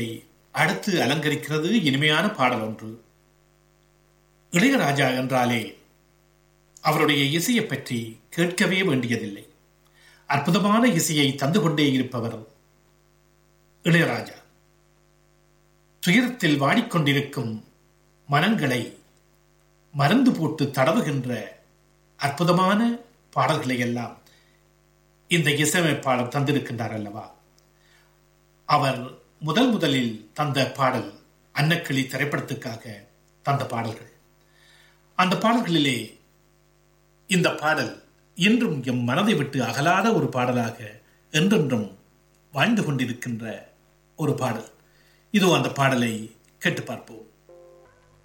அடுத்து அலங்கரிக்கிறது இனிமையான பாடல் ஒன்று இளையராஜா என்றாலே அவருடைய இசையை பற்றி கேட்கவே வேண்டியதில்லை அற்புதமான இசையை தந்து கொண்டே இருப்பவர் இளையராஜா துயரத்தில் வாடிக்கொண்டிருக்கும் மனங்களை மருந்து போட்டு தடவுகின்ற அற்புதமான பாடல்களை எல்லாம் இந்த இசையமைப்பாளர் தந்திருக்கின்றார் அல்லவா அவர் முதல் முதலில் தந்த பாடல் அன்னக்கிளி திரைப்படத்துக்காக தந்த பாடல்கள் அந்த பாடல்களிலே இந்த பாடல் இன்றும் எம் மனதை விட்டு அகலாத ஒரு பாடலாக என்றென்றும் வாழ்ந்து கொண்டிருக்கின்ற ஒரு பாடல் இதோ அந்த பாடலை கேட்டு பார்ப்போம்